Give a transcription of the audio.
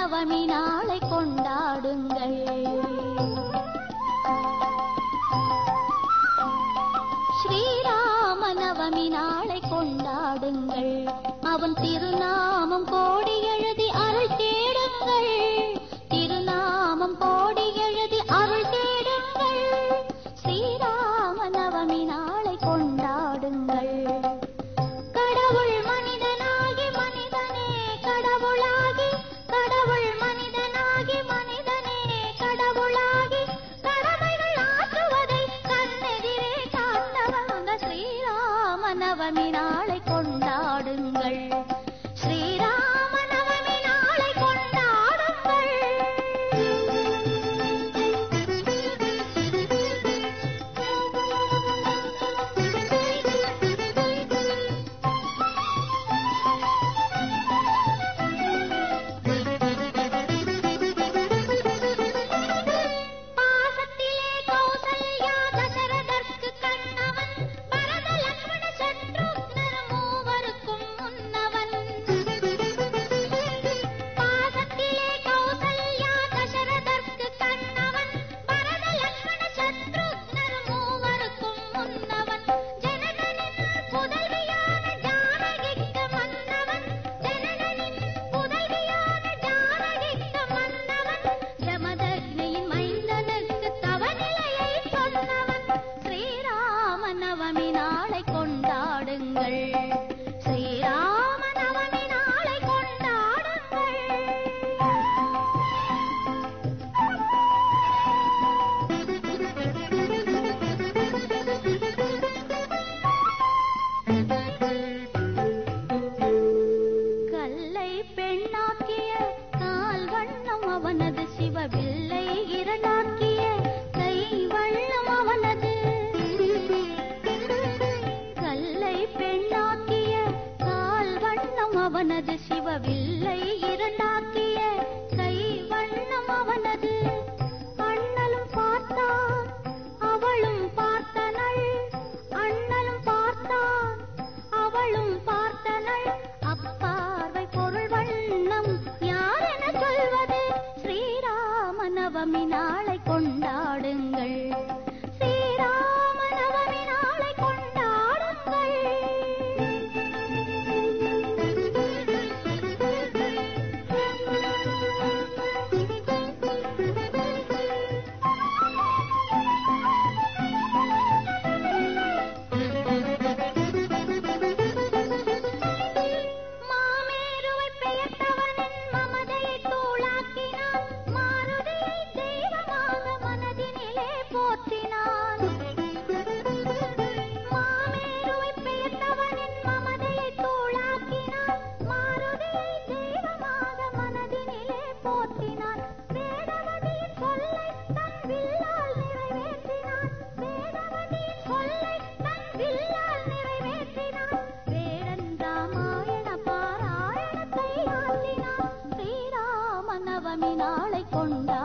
நவமி நாளை கொண்டாடுங்கள் ஸ்ரீராம நவமி நாளை கொண்டாடுங்கள் அவன் திருநாமம் கோடி எழுதி அருள் தேடுங்கள் திருநாமம் கோடி எழுதி அருள் தேடுங்கள் ஸ்ரீராம நவமி நாளை கொண்டாடுங்கள் கடவுள் மனிதனாகி மனிதனே கடவுளாகி கடவுள் மனிதனாகி மனிதனே கடவுளாகி கடமைகள் ஆற்றுவதை கண்ணெதிரே காத்தவன் அந்த ஸ்ரீராம நவமி நாளை கொண்டாடுங்கள் ஸ்ரீராம நவமி நாளை கொண்டாடுங்கள் பாசத்திலே கௌசல்யா தசரதற்கு கண்ணவன் பரத லக்ஷ்மண சத்ருக்னர் மூவருக்கும் முன்னவன் பாசத்திலே கௌசல்யா தசரதற்கு கண்ணவன் பரத லக்ஷ்மண சத்ருக்னர் மூவருக்கும் முன்னவன் ஜனகனின் புதல்வியான ஜானகிக்கு மன்னவன் ஜனகனின் புதல்வியான ஜானகிக்கு மன்னவன் ஜமதக்னியின் மைந்தனுக்கு தவநிலையை சொன்னவன் ஸ்ரீராம நவமி நாளை கொண்டாடுங்கள் ஸ்ரீராம நவமி நாளை கொண்டாடுங்கள் கல்லை பெண்ணாக்கிய கால் வண்ணம் அவனது சிவவில்லை இரண்டாக்கிய கை வண்ணம் அவனது கல்லை பெண்ணாக்கிய கால் வண்ணம் அவனது சிவவில்லை இரண்டாக்கிய கை வண்ணம் அவனது அண்ணலும் பார்த்தான் அவளும் பார்த்தனள் அண்ணலும் பார்த்தான் அவளும் பார்த்தனள் அப்பார்வை பொருள் வண்ணம் யார் என சொல்வது ஸ்ரீராம நவமி நாளை கொண்டாடுங்கள் ஸ்ரீராம நவமி நாளை கொண்டாடுங்கள் மாமேருவை பெயர்த்தவனின் மமதையை தூளாக்கினான் மாருதியை தெய்வமாக மனதினிலே போற்றினான் மாமேருவை பெயர்த்தவனின் மமதையை தூளாக்கினான் மாருதியை தெய்வமாக மனதினிலே போற்றினான் வேதவதியின் சொல்லை தன் வில்லால் நிறைவேற்றினான் வேதவதியின் சொல்லை தன் வில்லால் நிறைவேற்றினான் வேடன் ராமாயண பாராயணத்தை ஆற்றினான் ஸ்ரீராம நவமி நாளை கொண்டாடுங்கள்